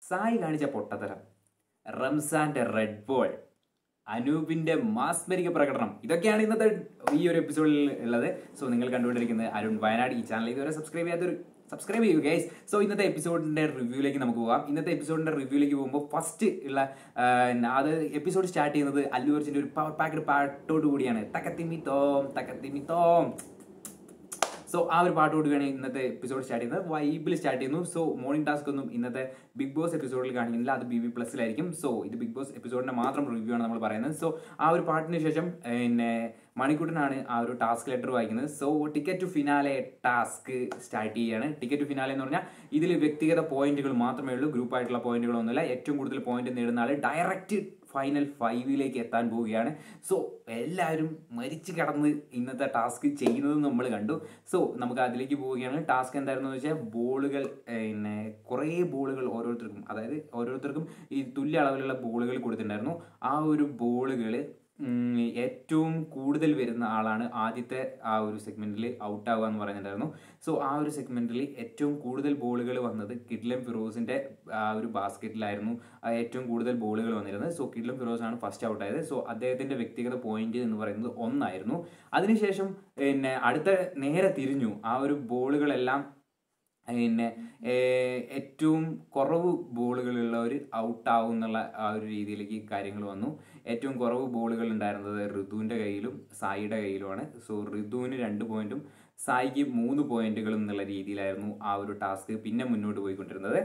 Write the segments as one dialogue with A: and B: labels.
A: സായി കാണിച്ച പൊട്ടത്തരം റംസാന്റെ red ball അനൂപിന്റെ മാസ്മരിക പ്രകടനം ഇതൊക്കെയാണ് ഇന്നത്തെ ഈ ഒരു എപ്പിസോഡിൽ ഉള്ളത് സോ നിങ്ങൾ കണ്ടുകൊണ്ടിരിക്കുന്നത് അരുൺ വയനാട് ഈ ചാനൽ ഇതുവരെ സബ്സ്ക്രൈബ് ചെയ്യാത്തൊരു സബ്സ്ക്രൈബ് ചെയ്യൂ ഗൈസ് സോ ഇന്നത്തെ എപ്പിസോഡിന്റെ റിവ്യൂലേക്ക് നമുക്ക് പോകാം ഇന്നത്തെ എപ്പിസോഡിന്റെ റിവ്യൂലേക്ക് പോകുമ്പോൾ ഫസ്റ്റ് ഉള്ള ആ, അത് എപ്പിസോഡ് സ്റ്റാർട്ട് ചെയ്യുന്നത് അല്ലു അർജുന്റെ ഒരു പവർ പാക്കഡ് പാട്ടോട് കൂടിയാണ് തക്കത്തിമി തോം തക്കത്തിമി തോം സോ ആ ഒരു പാട്ടോട് വേണം ഇന്നത്തെ എപ്പിസോഡ് സ്റ്റാർട്ട് ചെയ്യുന്നത് വൈബിൽ സ്റ്റാർട്ട് ചെയ്യുന്നു സോ മോർണിംഗ് ടാസ്ക് ഒന്നും ഇന്നത്തെ ബിഗ് ബോസ് എപ്പിസോഡിൽ കാണിക്കുന്നില്ല അത് ബി ബി പ്ലസിലായിരിക്കും സോ ഇത് ബിഗ് ബോസ് എപ്പിസോഡിന്റെ മാത്രം റിവ്യൂ ആണ് നമ്മൾ പറയുന്നത് സോ ആ ഒരു പാട്ടിന് ശേഷം പിന്നെ മണിക്കൂട്ടനാണ് ആ ഒരു ടാസ്ക് ലെറ്റർ വായിക്കുന്നത് so ticket to finale task start ചെയ്യുകയാണ് ടിക്കറ്റ് ടു ഫിനാലെ എന്ന് പറഞ്ഞാൽ ഇതിൽ വ്യക്തിഗത പോയിന്റുകൾ മാത്രമേ ഉള്ളൂ ഗ്രൂപ്പ് ആയിട്ടുള്ള പോയിന്റുകളൊന്നുമില്ല ഏറ്റവും കൂടുതൽ പോയിന്റ് നേടുന്ന ആൾ ഡയറക്റ്റ് ഫൈനൽ ഫൈവിലേക്ക് എത്താൻ പോവുകയാണ് സോ എല്ലാവരും മരിച്ചു കിടന്ന് ഇന്നത്തെ ടാസ്ക് ചെയ്യുന്നത് നമ്മൾ കണ്ടു സോ നമുക്ക് അതിലേക്ക് പോവുകയാണ് ടാസ്ക് എന്തായിരുന്നു എന്ന് വെച്ചാൽ ബോളുകൾ പിന്നെ കുറേ ബോളുകൾ ഓരോരുത്തർക്കും അതായത് ഓരോരുത്തർക്കും ഈ തുല്യ അളവിലുള്ള ബോളുകൾ കൊടുത്തിട്ടുണ്ടായിരുന്നു ആ ഒരു ബോളുകൾ ഏറ്റവും കൂടുതൽ വരുന്ന ആളാണ് ആദ്യത്തെ ആ ഒരു സെഗ്മെന്റിൽ ഔട്ട് ആവുക എന്ന് പറയുന്നുണ്ടായിരുന്നു സോ ആ ഒരു സെഗ്മെന്റിൽ ഏറ്റവും കൂടുതൽ ബോളുകൾ വന്നത് കിഡ്ലം ഫിറോസിന്റെ ആ ഒരു ബാസ്ക്കറ്റിലായിരുന്നു ആ ഏറ്റവും കൂടുതൽ ബോളുകൾ വന്നിരുന്നത് സോ കിഡ്ലം ഫിറോസ് ആണ് ഫസ്റ്റ് ഔട്ട് ആയത് സോ അദ്ദേഹത്തിന്റെ വ്യക്തിഗത പോയിന്റ് എന്ന് പറയുന്നത് ഒന്നായിരുന്നു അതിനുശേഷം പിന്നെ അടുത്ത നേരെ തിരിഞ്ഞു ആ ഒരു ബോളുകളെല്ലാം പിന്നെ ഏഹ്, ഏറ്റവും കുറവ് ബോളുകളുള്ളവർ ഔട്ട് ആവും എന്നുള്ള ആ ഒരു രീതിയിലേക്ക് കാര്യങ്ങൾ വന്നു ഏറ്റവും കുറവ് ബോളുകൾ ഉണ്ടായിരുന്നത് ഋതുവിൻ്റെ കയ്യിലും സായിയുടെ കയ്യിലുമാണ് സോ ഋതുവിന് രണ്ട് പോയിന്റും സായിക്ക് മൂന്ന് പോയിന്റുകളും എന്നുള്ള രീതിയിലായിരുന്നു ആ ഒരു ടാസ്ക് പിന്നെ മുന്നോട്ട് പോയിക്കൊണ്ടിരുന്നത്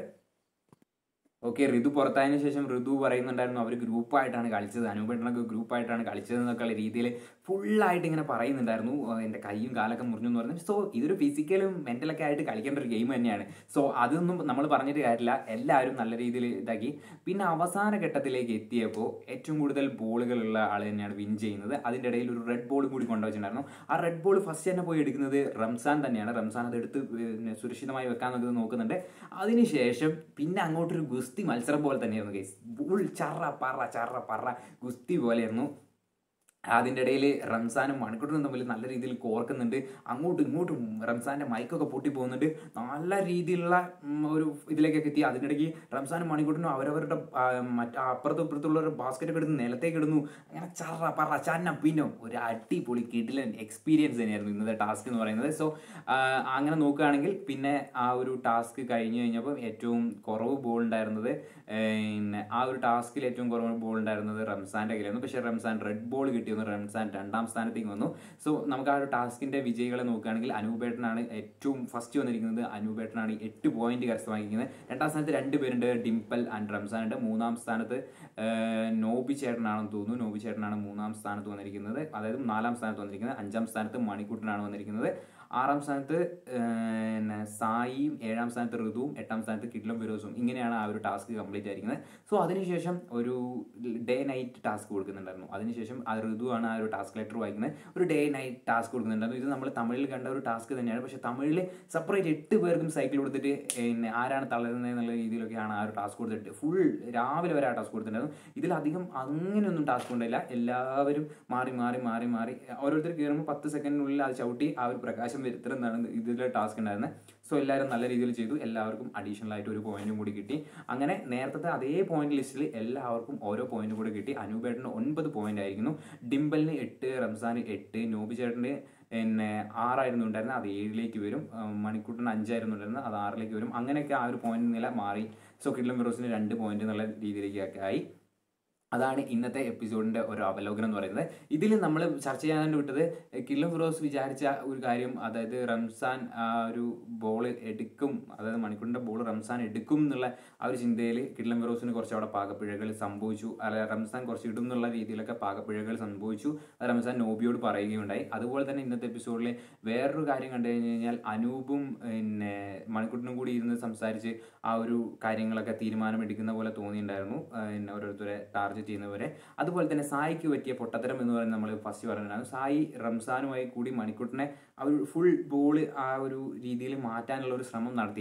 A: ഓക്കെ ഋതു പുറത്തായതിനു ശേഷം ഋതു പറയുന്നുണ്ടായിരുന്നു അവർ ഗ്രൂപ്പായിട്ടാണ് കളിച്ചത് അനുപേട്ടനൊക്കെ ഗ്രൂപ്പായിട്ടാണ് കളിച്ചത് എന്നൊക്കെയുള്ള രീതിയിൽ ഫുള്ളായിട്ട് ഇങ്ങനെ പറയുന്നുണ്ടായിരുന്നു ആ, എൻ്റെ കൈയും കാലൊക്കെ മുറിഞ്ഞു എന്ന് പറഞ്ഞു സോ ഇതൊരു ഫിസിക്കലും മെൻ്റലൊക്കെ ആയിട്ട് കളിക്കേണ്ട ഒരു ഗെയിം തന്നെയാണ് സോ അതൊന്നും നമ്മൾ പറഞ്ഞിട്ട് കാര്യമില്ല എല്ലാവരും നല്ല രീതിയിൽ ഇതാക്കി പിന്നെ അവസാന ഘട്ടത്തിലേക്ക് എത്തിയപ്പോൾ ഏറ്റവും കൂടുതൽ ബോളുകളുള്ള ആൾ തന്നെയാണ് വിൻ ചെയ്യുന്നത് അതിൻ്റെ ഇടയിൽ ഒരു റെഡ് ബോൾ കൂടി കൊണ്ടുവച്ചിട്ടുണ്ടായിരുന്നു ആ റെഡ് ബോൾ ഫസ്റ്റ് തന്നെ പോയി എടുക്കുന്നത് റംസാൻ തന്നെയാണ് റംസാൻ അത് എടുത്ത് പിന്നെ സുരക്ഷിതമായി വെക്കാൻ നോക്കുന്നത് നോക്കുന്നുണ്ട് അതിനുശേഷം പിന്നെ അങ്ങോട്ടൊരു ഗുസ്തി മത്സരം പോലെ തന്നെയായിരുന്നു ഗൈസ് ബുൾ ചറ പറ ചറ പറ ഗുസ്തി പോലെയായിരുന്നു അതിൻ്റെ ഇടയിൽ റംസാനും മണിക്കൂട്ടനും തമ്മിൽ നല്ല രീതിയിൽ കോർക്കുന്നുണ്ട് അങ്ങോട്ടും ഇങ്ങോട്ടും റംസാന്റെ മൈക്കൊക്കെ പൊട്ടി പോകുന്നുണ്ട് നല്ല രീതിയിലുള്ള ഉം, ഒരു ഇതിലേക്കൊക്കെ എത്തി അതിനിടയ്ക്ക് റംസാനും മണിക്കൂട്ടനും അവരവരുടെ ആ, മറ്റേ അപ്പുറത്തും ഇപ്പുറത്തുള്ള ഒരു ബാസ്ക്കറ്റ് ഒക്കെ എടുത്ത് നിലത്തേക്ക് ഇടുന്നു അങ്ങനെ ചറ പറ ചന്ന പിന്നോ ഒരു അടിപൊളി കിടിലൻ എക്സ്പീരിയൻസ് തന്നെയായിരുന്നു ഇന്നത്തെ ടാസ്ക് എന്ന് പറയുന്നത് സോ അങ്ങനെ നോക്കുകയാണെങ്കിൽ പിന്നെ ആ ഒരു ടാസ്ക് കഴിഞ്ഞു കഴിഞ്ഞപ്പോൾ ഏറ്റവും കുറവ് ബോൾ ഉണ്ടായിരുന്നത് പിന്നെ ആ ഒരു ടാസ്കിൽ ഏറ്റവും കുറവ് ബോൾ ഉണ്ടായിരുന്നത് റംസാന്റെ കയ്യിലായിരുന്നു പക്ഷേ റംസാൻ റെഡ് ബോൾ കിട്ടിയെന്ന് റംസാൻ രണ്ടാം സ്ഥാനത്തേക്ക് വന്നു സോ നമുക്ക് ആ ഒരു ടാസ്കിന്റെ വിജയികളെ നോക്കുകയാണെങ്കിൽ അനൂപേട്ടനാണ് ഏറ്റവും ഫസ്റ്റ് വന്നിരിക്കുന്നത് അനൂപേട്ടനാണ് എട്ട് പോയിന്റ് കരസ്ഥമാക്കിയിരിക്കുന്നത് രണ്ടാം സ്ഥാനത്ത് രണ്ട് പേരുണ്ട് ഡിംപൽ ആൻഡ് റംസാൻ ഉണ്ട് മൂന്നാം സ്ഥാനത്ത് ഏഹ്, നോബി ചേട്ടനാണെന്ന് തോന്നുന്നു നോബി ചേട്ടനാണ് മൂന്നാം സ്ഥാനത്ത് വന്നിരിക്കുന്നത് അതായത് നാലാം സ്ഥാനത്ത് വന്നിരിക്കുന്നത് അഞ്ചാം സ്ഥാനത്ത് മണിക്കൂട്ടനാണ് വന്നിരിക്കുന്നത് ആറാം സ്ഥാനത്ത് ഏഹ്, പിന്നെ സായിയും ഏഴാം സ്ഥാനത്ത് ഋതുവും എട്ടാം സ്ഥാനത്ത് കിഡ്ലും ഫിറോസും ഇങ്ങനെയാണ് ആ ഒരു ടാസ്ക് കംപ്ലീറ്റ് ആയിരിക്കുന്നത് സോ അതിനുശേഷം ഒരു ഡേ നൈറ്റ് ടാസ്ക് കൊടുക്കുന്നുണ്ടായിരുന്നു അതിനുശേഷം ആ ഋതുവാണ് ആ ഒരു ടാസ്ക് ലെറ്റർ വായിക്കുന്നത് ഒരു ഡേ നൈറ്റ് ടാസ്ക് കൊടുക്കുന്നുണ്ടായിരുന്നു ഇത് നമ്മൾ തമിഴിൽ കണ്ട ഒരു ടാസ്ക് തന്നെയാണ് പക്ഷേ തമിഴിൽ സെപ്പറേറ്റ് എട്ട് പേർക്കും സൈക്കിൾ കൊടുത്തിട്ട് പിന്നെ ആരാണ് തളരുന്നത് എന്നുള്ള രീതിയിലൊക്കെയാണ് ആ ഒരു ടാസ്ക് കൊടുത്തിട്ട് ഫുൾ രാവിലെ വരെ ആ ടാസ്ക് കൊടുത്തിട്ടുണ്ടായിരുന്നു ഇതിലധികം അങ്ങനെയൊന്നും ടാസ്ക് ഉണ്ടായില്ല എല്ലാവരും മാറി മാറി മാറി മാറി ഓരോരുത്തർ കയറുമ്പോൾ പത്ത് സെക്കൻഡിനുള്ളിൽ അത് ചവിട്ടി ആ ഒരു പ്രകാശം വരുത്തണം എന്നാണ് ഇതിലെ ടാസ്ക് ഉണ്ടായിരുന്നത് സോ എല്ലാവരും നല്ല രീതിയിൽ ചെയ്തു എല്ലാവർക്കും അഡീഷണൽ ആയിട്ട് ഒരു പോയിന്റും കൂടി കിട്ടി അങ്ങനെ നേരത്തെ അതേ പോയിന്റ് ലിസ്റ്റിൽ എല്ലാവർക്കും ഓരോ പോയിന്റും കൂടി കിട്ടി അനൂപേട്ടന് ഒൻപത് പോയിന്റ് ആയിരിക്കുന്നു ഡിംബലിന് എട്ട് റംസാന് എട്ട് നോബി ചേട്ടന് പിന്നെ ആറായിരുന്നു ഉണ്ടായിരുന്നത് അത് ഏഴിലേക്ക് വരും ആ, മണിക്കൂട്ടിന് അഞ്ചായിരുന്നു ഉണ്ടായിരുന്നത് അത് ആറിലേക്ക് വരും അങ്ങനെയൊക്കെ ആ ഒരു പോയിന്റ് നില മാറി സോ കിഡ്ലം ഫിറോസിന് രണ്ട് പോയിന്റ് എന്നുള്ള രീതിയിലേക്കൊക്കെ ആയി അതാണ് ഇന്നത്തെ എപ്പിസോഡിന്റെ ഒരു അവലോകനം എന്ന് പറയുന്നത് ഇതിൽ നമ്മൾ ചർച്ച ചെയ്യാൻ വിട്ടത് കില്ലം ഫിറോസ് വിചാരിച്ച ഒരു കാര്യം അതായത് റംസാൻ ആ ഒരു ബോൾ എടുക്കും അതായത് മണിക്കൂറിന്റെ ബോൾ റംസാൻ എടുക്കും എന്നുള്ള ആ ഒരു ചിന്തയിൽ കില്ലം ഫിറോസിന് കുറച്ച് അവിടെ പാകപ്പിഴകൾ സംഭവിച്ചു അല്ല റംസാൻ കുറച്ച് ഇടും എന്നുള്ള രീതിയിലൊക്കെ പാകപ്പിഴകൾ സംഭവിച്ചു അത് റംസാൻ നോബിയോട് പറയുകയുണ്ടായി അതുപോലെ തന്നെ ഇന്നത്തെ എപ്പിസോഡിൽ വേറൊരു കാര്യം കണ്ടു കഴിഞ്ഞ് കഴിഞ്ഞാൽ അനൂപും പിന്നെ മണിക്കൂട്ടിനും കൂടി ഇരുന്ന് സംസാരിച്ച് ആ ഒരു കാര്യങ്ങളൊക്കെ തീരുമാനമെടുക്കുന്ന പോലെ തോന്നിയിട്ടുണ്ടായിരുന്നു ആ, പിന്നെ ഓരോരുത്തരെ ടാർഗറ്റ് ചെയ്യുന്നവരെ അതുപോലെ തന്നെ സായിക്ക് പറ്റിയ പൊട്ടത്തരം എന്ന് പറയുന്നത് നമ്മൾ ഫസ്റ്റ് പറഞ്ഞിട്ടുണ്ടായിരുന്നു സായി റംസാനുമായി കൂടി മണിക്കൂട്ടിനെ ആ ഒരു ഫുൾ ബോൾ ആ ഒരു രീതിയിൽ മാറ്റാനുള്ള ഒരു ശ്രമം നടത്തിയിരുന്നു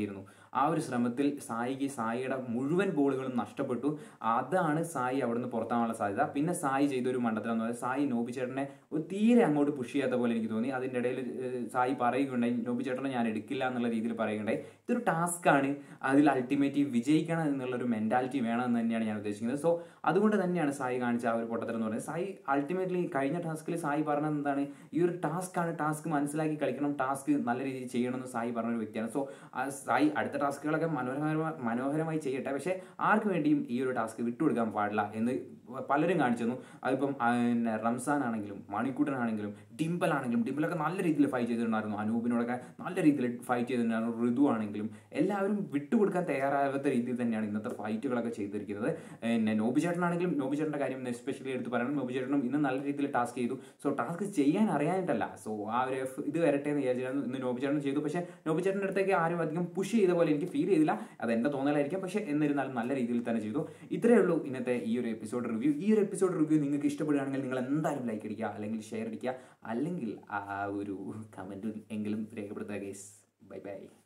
A: ആ ഒരു ശ്രമത്തിൽ സായിക്ക് സായിയുടെ മുഴുവൻ ബോളുകളും നഷ്ടപ്പെട്ടു അതാണ് സായി അവിടുന്ന് പുറത്താവാനുള്ള സാധ്യത പിന്നെ സായി ചെയ്തൊരു മണ്ടത്തരം എന്ന് പറയുന്നത് സായി നോബി ചേട്ടനെ ഒരു തീരെ അങ്ങോട്ട് പുഷ് ചെയ്യാത്ത പോലെ എനിക്ക് തോന്നി അതിൻ്റെ ഇടയിൽ ഏഹ്, സായി പറയുകയുണ്ടായി നോബി ചേട്ടനെ ഞാൻ എടുക്കില്ല എന്നുള്ള രീതിയിൽ പറയുകയുണ്ടായി ഇതൊരു ടാസ്ക്കാണ് അതിൽ അൾട്ടിമേറ്റ് വിജയിക്കണം എന്നുള്ളൊരു മെൻറ്റാലിറ്റി വേണം എന്ന് തന്നെയാണ് ഞാൻ ഉദ്ദേശിക്കുന്നത് സോ അതുകൊണ്ട് തന്നെയാണ് സായി കാണിച്ച ആ ഒരു പൊട്ടത്തരം എന്ന് പറയുന്നത് സായി അൾട്ടിമേറ്റ്ലി കഴിഞ്ഞ ടാസ്കിൽ സായി പറഞ്ഞത് എന്താണ് ഈ ഒരു ടാസ്ക്കാണ് ടാസ്ക് മനസ്സിലാക്കി കളിക്കണം ടാസ്ക് നല്ല രീതിയിൽ ചെയ്യണം എന്ന് സായി പറഞ്ഞ ഒരു വ്യക്തിയാണ് സോ ആ സായി അടുത്ത ടാസ്കുകളൊക്കെ മനോഹരമായി മനോഹരമായി ചെയ്യട്ടെ പക്ഷേ ആർക്ക് വേണ്ടിയും ഈ ഒരു ടാസ്ക് വിട്ടുകൊടുക്കാൻ പാടില്ല എന്ന് പലരും കാണിച്ചു തന്നു അതിപ്പം ആ, പിന്നെ റംസാൻ ആണെങ്കിലും മണിക്കൂട്ടനാണെങ്കിലും ഡിംപൽ ആണെങ്കിലും ഡിംപലൊക്കെ നല്ല രീതിയിൽ ഫൈറ്റ് ചെയ്തിട്ടുണ്ടായിരുന്നു അനൂപിനോടൊക്കെ നല്ല രീതിയിൽ ഫൈറ്റ് ചെയ്തിട്ടുണ്ടായിരുന്നു ഋതു ആണെങ്കിലും എല്ലാവരും വിട്ടുകൊടുക്കാൻ തയ്യാറാകാത്ത രീതിയിൽ തന്നെയാണ് ഇന്നത്തെ ഫൈറ്റുകളൊക്കെ ചെയ്തിരിക്കുന്നത് പിന്നെ നോബി ചേട്ടനാണെങ്കിലും നോബി ചേട്ടൻ്റെ കാര്യം എസ്പെഷ്യലി എടുത്ത് പറയണം നോബി ചേട്ടനും ഇന്ന് നല്ല രീതിയിൽ ടാസ്ക് ചെയ്തു സോ ടാസ്ക് ചെയ്യാൻ അറിയാനിട്ടല്ല സോ ആ ഒരു എഫ് ഇത് വരട്ടെ എന്ന് വിചാരിച്ചായിരുന്നു ഇന്ന് നോബി ചേട്ടൻ ചെയ്തു പക്ഷേ നോബി ചേട്ടൻ്റെ അടുത്തേക്ക് ആരും അധികം പുഷ് ചെയ്ത പോലെ എനിക്ക് ഫീൽ ചെയ്തില്ല അത് എൻ്റെ തോന്നലായിരിക്കും പക്ഷേ എന്നിരുന്നാലും നല്ല രീതിയിൽ തന്നെ ചെയ്തു ഇത്രയേ ഉള്ളൂ ഇന്നത്തെ ഈ ഒരു എപ്പിസോഡ് റിവ്യൂ ഈ ഒരു എപ്പിസോഡ് റിവ്യൂ നിങ്ങൾക്ക് ഇഷ്ടപ്പെടുകയാണെങ്കിൽ നിങ്ങൾ എന്തായാലും ലൈക്ക് അടിക്കുക അല്ലെങ്കിൽ ഷെയർ അടിക്കുക അല്ലെങ്കിൽ ആ ഒരു കമൻറ്റ് എങ്കിലും രേഖപ്പെടുത്തുക ഗേസ് ബൈ ബൈ